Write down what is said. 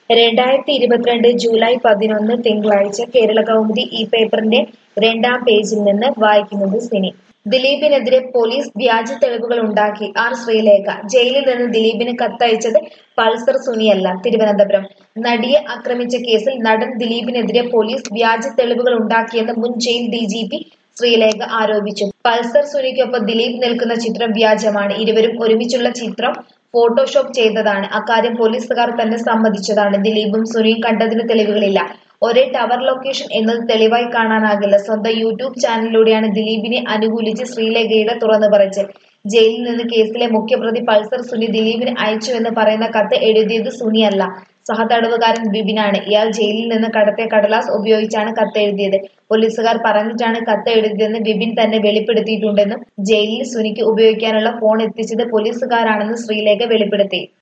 രണ്ടായിരത്തി ഇരുപത്തിരണ്ട് ജൂലൈ പതിനൊന്ന് തിങ്കളാഴ്ച കേരള കൗമുദി ഈ പേപ്പറിന്റെ രണ്ടാം പേജിൽ നിന്ന് വായിക്കുന്നത് സിനി ദിലീപിനെതിരെ പോലീസ് വ്യാജ തെളിവുകൾ ഉണ്ടാക്കി ആർ ശ്രീലേഖ ജയിലിൽ നിന്ന് ദിലീപിന് കത്തയച്ചത് പൾസർ സുനിയല്ല തിരുവനന്തപുരം നടിയെ ആക്രമിച്ച കേസിൽ നടൻ ദിലീപിനെതിരെ പോലീസ് വ്യാജ തെളിവുകൾ ഉണ്ടാക്കിയെന്ന് മുൻ jail D G P Sreelekha ആരോപിച്ചു പൾസർ സുനിക്കൊപ്പം ദിലീപ് നിൽക്കുന്ന ചിത്രം വ്യാജമാണ് ഇരുവരും ഒരുമിച്ചുള്ള ചിത്രം ഫോട്ടോഷോപ്പ് ചെയ്തതാണ് അക്കാര്യം പോലീസുകാർ തന്നെ സമ്മതിച്ചതാണ് ദിലീപും സുനിയും കണ്ടതിന് തെളിവുകളില്ല ഒരേ ടവർ ലൊക്കേഷൻ എന്നത് തെളിവായി കാണാനാകില്ല സ്വന്തം യൂട്യൂബ് ചാനലിലൂടെയാണ് ദിലീപിനെ അനുകൂലിച്ച് ശ്രീലേഖയുടെ തുറന്നു പറച്ച് ജയിലിൽ നിന്ന് കേസിലെ മുഖ്യപ്രതി പൾസർ സുനി ദിലീപിന് അയച്ചുവെന്ന് പറയുന്ന കത്ത് എഴുതിയത് സുനിയല്ല സഹതടവുകാരൻ ബിബിനാണ് ഇയാൾ ജയിലിൽ നിന്ന് കടത്തിയ കടലാസ് ഉപയോഗിച്ചാണ് കത്ത് എഴുതിയത് പോലീസുകാർ പറഞ്ഞിട്ടാണ് കത്ത് എഴുതിയതെന്ന് ബിബിൻ തന്നെ വെളിപ്പെടുത്തിയിട്ടുണ്ടെന്നും ജയിലിൽ സുനിക്ക് ഉപയോഗിക്കാനുള്ള ഫോൺ എത്തിച്ചത് പോലീസുകാരാണെന്ന് ശ്രീലേഖ വെളിപ്പെടുത്തി